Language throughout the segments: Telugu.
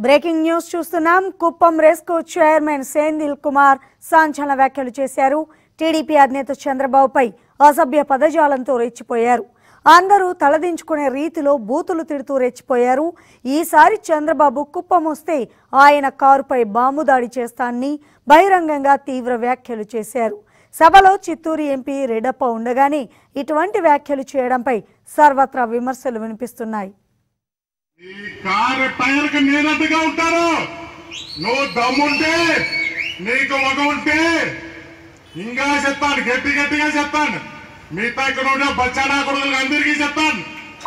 బ్రేకింగ్ న్యూస్ చూస్తున్నాం కుప్పం రెస్కో చైర్మన్ సేందిల్ కుమార్ సంచలన వ్యాఖ్యలు చేశారు టీడీపీ అధినేత చంద్రబాబుపై అసభ్య పదజాలంతో రెచ్చిపోయారు అందరూ తలదించుకునే రీతిలో బూతులు తిడుతూ రెచ్చిపోయారు ఈసారి చంద్రబాబు కుప్పం వస్తే ఆయన కారుపై బాంబు దాడి చేస్తానని బహిరంగంగా తీవ్ర వ్యాఖ్యలు చేశారు సభలో చిత్తూరు ఎంపీ రెడ్డప్ప ఉండగానే ఇటువంటి వ్యాఖ్యలు చేయడంపై సర్వత్రా విమర్శలు వినిపిస్తున్నాయి ఈ కారు టైర్ కి నేనట్టుగా ఉంటారు నువ్వు దమ్ముంటే నీకు ఒక ఉంటే ఇంకా చెప్తాను గట్టి గట్టిగా చెప్తాను మిగతా ఇక్కడ ఉండే బచ్చాడా కొడుకులకు అందరికీ చెప్తాను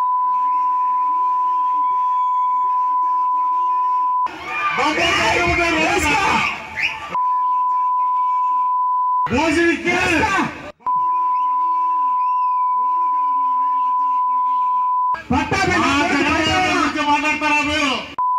దమ్ముంటే ఉండే రోజున. భోజనికి మా జగన్ గురించి మాట్లాడతారా మీరు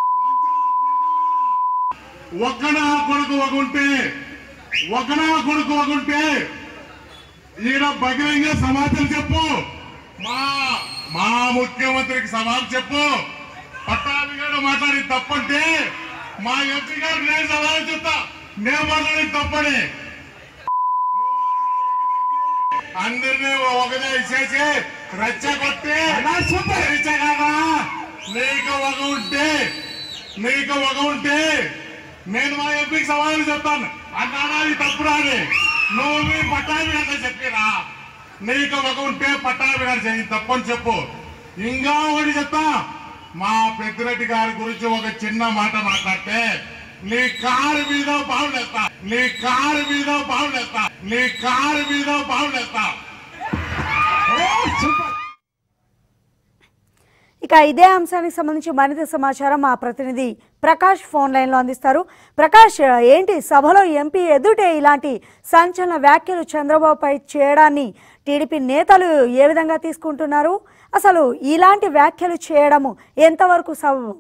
ఒక్కనా కొడుకు ఒక ఉంటే ఒకనా కొడుకు ఒక ఉంటే ఈయన బహిరంగ సమాచారం చెప్పు మా మా ముఖ్యమంత్రికి సమాధానం చెప్పు పట్టాభి గారు మాట్లాడి తప్పంటే మా ఎంపీ గారు నేను సమాధానం చెప్తా నేను మాట్లాడి తప్పని అందరినీ ఒకదే చేసి రెచ్చగొట్టి తెరిచగలరా? నీకు ఒక ఉంటే నీకు ఒక ఉంటే నేను మా ఎంపీకి సవాలు చెప్తాను అన్నాడా ఇది తప్పు రాని నువ్వు మీ పట్టాభి గారితో చెప్పిరా నీకు ఒక ఉంటే పట్టాభి గారు చేయి తప్పని చెప్పు ఇంకా ఒకటి చెప్తా మా పెద్దిరెడ్డి గారి గురించి ఒక చిన్న మాట మాట్లాడితే నీ కారు మీద బాగులేస్తా నీ కారు మీద బాగులేస్తా నీ కారు మీద బాగులేస్తా ఇక ఇదే అంశానికి సంబంధించి మరింత సమాచారం మా ప్రతినిధి ప్రకాష్ ఫోన్ లైన్లో అందిస్తారు ప్రకాష్ ఏంటి సభలో ఎంపీ ఎదుటే ఇలాంటి సంచలన వ్యాఖ్యలు చంద్రబాబుపై చేయడాన్ని టీడీపీ నేతలు ఏ విధంగా తీసుకుంటున్నారు అసలు ఇలాంటి వ్యాఖ్యలు చేయడము ఎంతవరకు సబబు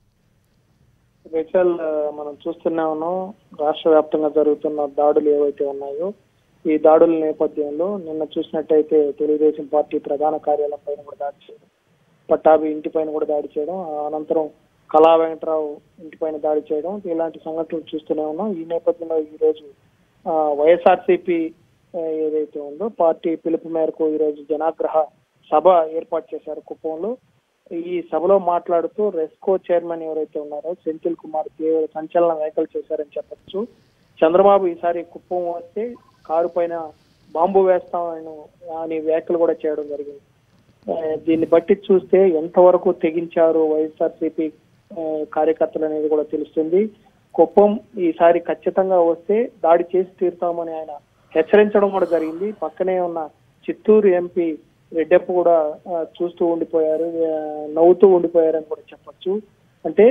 రేచల్ ఆ, మనం చూస్తూనే ఉన్నాం రాష్ట్ర వ్యాప్తంగా జరుగుతున్న దాడులు ఏవైతే ఉన్నాయో ఈ దాడుల నేపథ్యంలో నిన్న చూసినట్టయితే తెలుగుదేశం పార్టీ ప్రధాన కార్యాలయం పైన కూడా దాడి చేయడం పట్టాభి ఇంటి పైన కూడా దాడి చేయడం ఆ అనంతరం కళా వెంకట్రావు ఇంటి పైన దాడి చేయడం ఇలాంటి సంఘటనలు చూస్తూనే ఉన్నాం ఈ నేపథ్యంలో ఈ రోజు ఆ, వైఎస్ఆర్సీపీ ఆ, ఏదైతే ఉందో పార్టీ పిలుపు మేరకు ఈ రోజు జనాగ్రహ సభ ఏర్పాటు చేశారు కుప్పంలో ఈ సభలో మాట్లాడుతూ రెస్కో చైర్మన్ ఎవరైతే ఉన్నారో సెంథిల్ కుమార్ తీవ్ర సంచలన వ్యాఖ్యలు చేశారని చెప్పొచ్చు చంద్రబాబు ఈసారి కుప్పం వస్తే కారు పైన బాంబు వేస్తామని అని వ్యాఖ్యలు కూడా చేయడం జరిగింది ఆ, దీన్ని బట్టి చూస్తే ఎంతవరకు తెగించారు వైఎస్ఆర్సీపీ ఆ, కార్యకర్తలు అనేది కూడా తెలుస్తుంది కుప్పం ఈసారి ఖచ్చితంగా వస్తే దాడి చేసి తీరుతామని ఆయన హెచ్చరించడం కూడా జరిగింది పక్కనే ఉన్న చిత్తూరు ఎంపీ రెడ్డప్ప కూడా ఆ, చూస్తూ ఉండిపోయారు ఆ, నవ్వుతూ ఉండిపోయారని కూడా చెప్పొచ్చు అంటే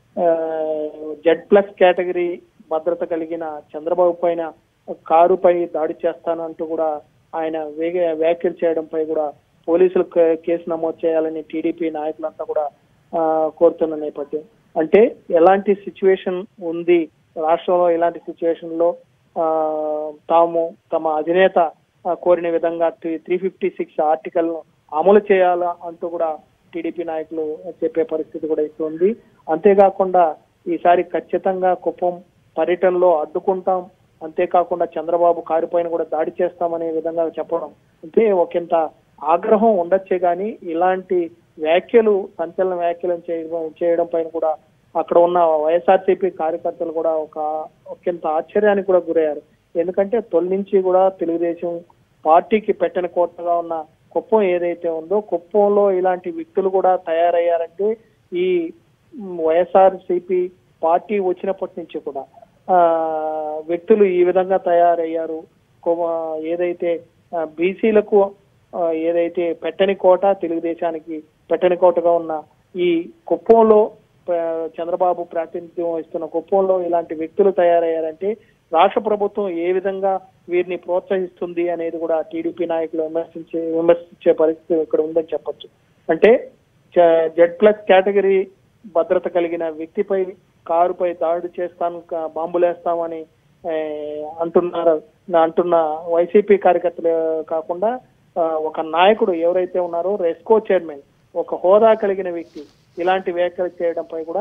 జెడ్ ప్లస్ కేటగిరీ భద్రత కలిగిన చంద్రబాబు పైన కారుపై దాడి చేస్తానంటూ కూడా ఆయన వేగ వ్యాఖ్యలు చేయడంపై కూడా పోలీసులు కే- కేసు నమోదు చేయాలని టీడీపీ నాయకులంతా కూడా ఆ, కోరుతున్న నేపథ్యం అంటే ఎలాంటి సిచ్యువేషన్ ఉంది రాష్ట్రంలో ఇలాంటి సిచ్యువేషన్ లో ఆ, తాము తమ అధినేత ఆ, కోరిన విధంగా త్రీ ఫిఫ్టీ సిక్స్ ఆర్టికల్ ను అమలు చేయాలా అంటూ కూడా టీడీపీ నాయకులు చెప్పే పరిస్థితి కూడా ఇప్పుడు ఉంది అంతేకాకుండా ఈసారి ఖచ్చితంగా కుప్పం పర్యటనలో అడ్డుకుంటాం అంతేకాకుండా చంద్రబాబు కారు పైన కూడా దాడి చేస్తామనే విధంగా చెప్పడం అంటే ఒకంత ఆగ్రహం ఉండొచ్చే గాని ఇలాంటి వ్యాఖ్యలు సంచలన వ్యాఖ్యలు చేయడం చేయడం పైన కూడా అక్కడ ఉన్న వైఎస్ఆర్సీపీ కార్యకర్తలు కూడా ఒక ఒకంత ఆశ్చర్యానికి కూడా గురయ్యారు ఎందుకంటే తొలి నుంచి కూడా తెలుగుదేశం పార్టీకి పెట్టని కోటగా ఉన్న కుప్పం ఏదైతే ఉందో కుప్పంలో ఇలాంటి వ్యక్తులు కూడా తయారయ్యారంటే ఈ వైఎస్ఆర్ సిపి పార్టీ వచ్చినప్పటి నుంచి కూడా ఆ వ్యక్తులు ఈ విధంగా తయారయ్యారు కొ- ఏదైతే బీసీలకు ఏదైతే పెట్టని కోట తెలుగుదేశానికి పెట్టని కోటగా ఉన్న ఈ కుప్పంలో ఆ, చంద్రబాబు ప్రాతినిధ్యం వహిస్తున్న కుప్పంలో ఇలాంటి వ్యక్తులు తయారయ్యారంటే రాష్ట్ర ప్రభుత్వం ఏ విధంగా వీరిని ప్రోత్సహిస్తుంది అనేది కూడా టీడీపీ నాయకులు విమర్శించే విమర్శించే పరిస్థితి ఇక్కడ ఉందని చెప్పొచ్చు అంటే జెడ్ ప్లస్ కేటగిరీ భద్రత కలిగిన వ్యక్తిపై కారుపై దాడి చేస్తాను క- బాంబులేస్తామని ఏ, అంటున్నారు అంటున్న వైసీపీ కార్యకర్తలు కాకుండా ఆ, ఒక నాయకుడు ఎవరైతే ఉన్నారో రెస్కో చైర్మన్ ఒక హోదా కలిగిన వ్యక్తి ఇలాంటి వ్యాఖ్యలు చేయడంపై కూడా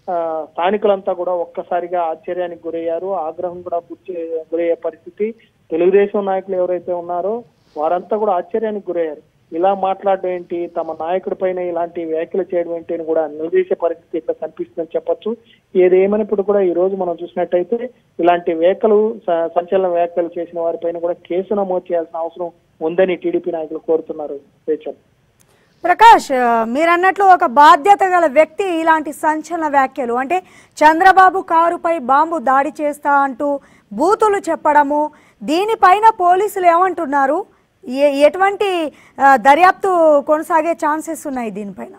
ఆ, స్థానికులంతా కూడా ఒక్కసారిగా ఆశ్చర్యానికి గురయ్యారు ఆగ్రహం కూడా గుర్చి- గురయ్యే పరిస్థితి తెలుగుదేశం నాయకులు ఎవరైతే ఉన్నారో వారంతా కూడా ఆశ్చర్యానికి గురయ్యారు ఇలా మాట్లాడడం ఏంటి తమ నాయకుడి పైన ఇలాంటి వ్యాఖ్యలు చేయడం ఏంటి అని కూడా నిలదీసే పరిస్థితి ఇక్కడ కనిపిస్తుందని చెప్పొచ్చు ఏదేమైనప్పుడు కూడా ఈ రోజు మనం చూసినట్టయితే ఇలాంటి వ్యాఖ్యలు స- సంచలన వ్యాఖ్యలు చేసిన వారిపైన కూడా కేసు నమోదు చేయాల్సిన అవసరం ఉందని టీడీపీ నాయకులు కోరుతున్నారు రేచల్ ప్రకాష్ ఆ, మీరు అన్నట్లు ఒక బాధ్యత గల వ్యక్తి ఇలాంటి సంచలన వ్యాఖ్యలు అంటే చంద్రబాబు కారుపై బాంబు దాడి చేస్తా అంటూ బూతులు చెప్పడము దీనిపైన పోలీసులు ఏమంటున్నారు ఏ ఎటువంటి ఆ, దర్యాప్తు కొనసాగే ఛాన్సెస్ ఉన్నాయి దీనిపైన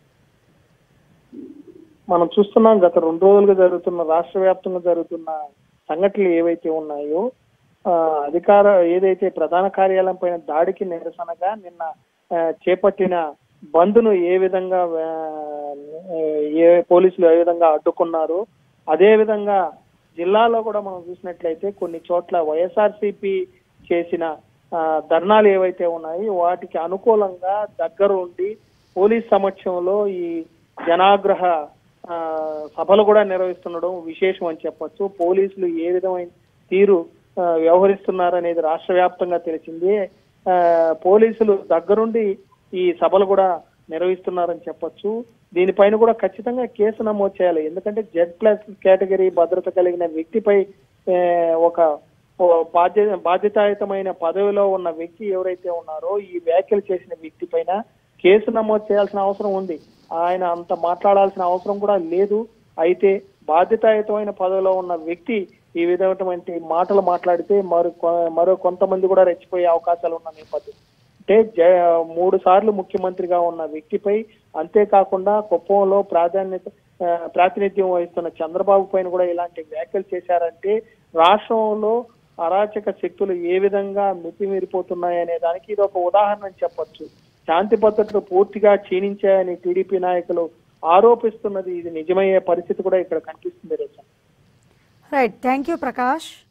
మనం చూస్తున్నాం గత రెండు రోజులుగా జరుగుతున్న రాష్ట్ర వ్యాప్తంగా జరుగుతున్న సంఘటనలు ఏవైతే ఉన్నాయో ఆ, అధికార ఏదైతే ప్రధాన కార్యాలయం పైన దాడికి నిరసనగా నిన్న ఆ, చేపట్టిన బంద్ను ఏ విధంగా ఆ, ఏ పోలీసులు ఏ విధంగా అడ్డుకున్నారు అదే విధంగా జిల్లాలో కూడా మనం చూసినట్లయితే కొన్ని చోట్ల వైఎస్ఆర్సీపీ చేసిన ఆ, ధర్నాలు ఏవైతే ఉన్నాయో వాటికి అనుకూలంగా దగ్గరుండి పోలీస్ సమక్షంలో ఈ జనాగ్రహ ఆ, సభలు కూడా నిర్వహిస్తుండడం విశేషం అని చెప్పొచ్చు పోలీసులు ఏ విధమైన తీరు ఆ, వ్యవహరిస్తున్నారు అనేది రాష్ట్ర వ్యాప్తంగా తెలిసింది ఆ, పోలీసులు దగ్గరుండి ఈ సభలు కూడా నిర్వహిస్తున్నారని చెప్పొచ్చు దీనిపైన కూడా ఖచ్చితంగా కేసు నమోదు చేయాలి ఎందుకంటే జెడ్ ప్లస్ కేటగిరీ భద్రత కలిగిన వ్యక్తిపై ఆ, ఒక ఓ బాధ్య బాధ్యతాయుతమైన పదవిలో ఉన్న వ్యక్తి ఎవరైతే ఉన్నారో ఈ వ్యాఖ్యలు చేసిన వ్యక్తి పైన కేసు నమోదు చేయాల్సిన అవసరం ఉంది ఆయన అంత మాట్లాడాల్సిన అవసరం కూడా లేదు అయితే బాధ్యతాయుతమైన పదవిలో ఉన్న వ్యక్తి ఈ విధమైనటువంటి మాటలు మాట్లాడితే మరో కొ- మరో కొంతమంది కూడా రెచ్చిపోయే అవకాశాలు ఉన్న నేపథ్యం అంటే జ మూడు సార్లు ముఖ్యమంత్రిగా ఉన్న వ్యక్తిపై అంతేకాకుండా కుప్పంలో ప్రాధాన్యత ఆ, ప్రాతినిధ్యం వహిస్తున్న చంద్రబాబు పైన కూడా ఇలాంటి వ్యాఖ్యలు చేశారంటే రాష్ట్రంలో అరాచక శక్తులు ఏ విధంగా మితిమీరిపోతున్నాయనే దానికి ఇది ఒక ఉదాహరణ అని చెప్పొచ్చు శాంతి భద్రతలు పూర్తిగా క్షీణించాయని టీడీపీ నాయకులు ఆరోపిస్తున్నది ఇది నిజమయ్యే పరిస్థితి కూడా ఇక్కడ కనిపిస్తుంది రేచా రైట్ థ్యాంక్ యూ ప్రకాష్